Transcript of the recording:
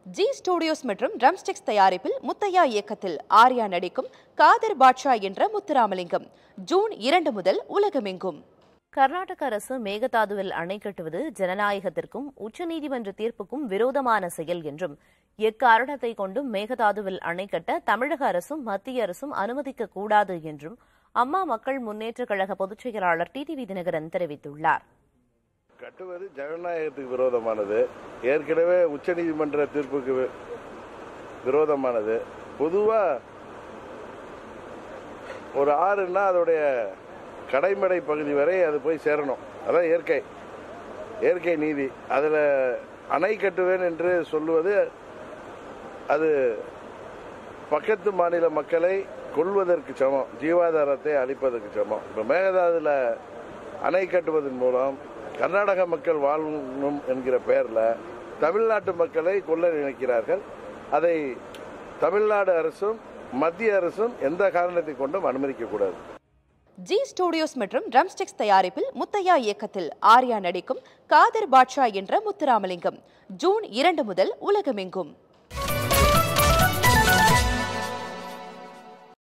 G studios மற்றும் Drumsticks தயாரிப்பில் முத்தையா இயக்கத்தில் ஆர்யா நடிக்கும் காதர் பாட்ஷா என்ற முத்துராமலிங்கம் ஜூன் இரண்டு முதல் உலகமெங்கும் கர்நாடக அரசு மேகதாதுவில் அணை கட்டுவது ஜனநாயகத்திற்கும் உச்சநீதிமன்ற தீர்ப்புக்கும் விரோதமான செயல் என்றும் எக்காரணத்தை கொண்டும் மேகதாதுவில் அணை கட்ட தமிழக அரசும் மத்திய அரசும் அனுமதிக்க கூடாது என்றும் அம்மா மக்கள் முன்னேற்றக் கழக பொதுச் செயலாளர் டிடிவி தினகரன் தெரிவித்துள்ளார் கட்டுவது ஜனநாயகத்துக்கு விரோதமானது ஏற்கனவே உச்சநீதிமன்ற தீர்ப்புக்கு வி- விரோதமானது பொதுவா ஒரு ஆறுன்னா அதோடைய கடைமடை பகுதி வரை அது போய் சேரணும் அதான் இயற்கை இயற்கை நீதி அதில் அணை கட்டுவேன் என்று சொல்லுவது அது பக்கத்து மாநில மக்களை கொள்வதற்கு சமம் ஜீவாதாரத்தை அளிப்பதற்கு சமம் இப்போ மேகதாதுல அணை கட்டுவதன் மூலம் கர்நாடக மக்கள் வாழணும் என்கிற பெயரில் தமிழ்நாட்டு மக்களை கொல்ல நினைக்கிறார்கள் அதை தமிழ்நாடு அரசும் மத்திய அரசும் எந்த காரணத்தை கொண்டும் அனுமதிக்கக்கூடாது ஜி ஸ்டுடியோஸ் மற்றும் ட்ரம்ஸ்டிக்ஸ் தயாரிப்பில் முத்தையா இயக்கத்தில் ஆர்யா நடிக்கும் காதர் பாட்ஷா என்ற முத்துராமலிங்கம் ஜூன் இரண்டு முதல் உலகமெங்கும்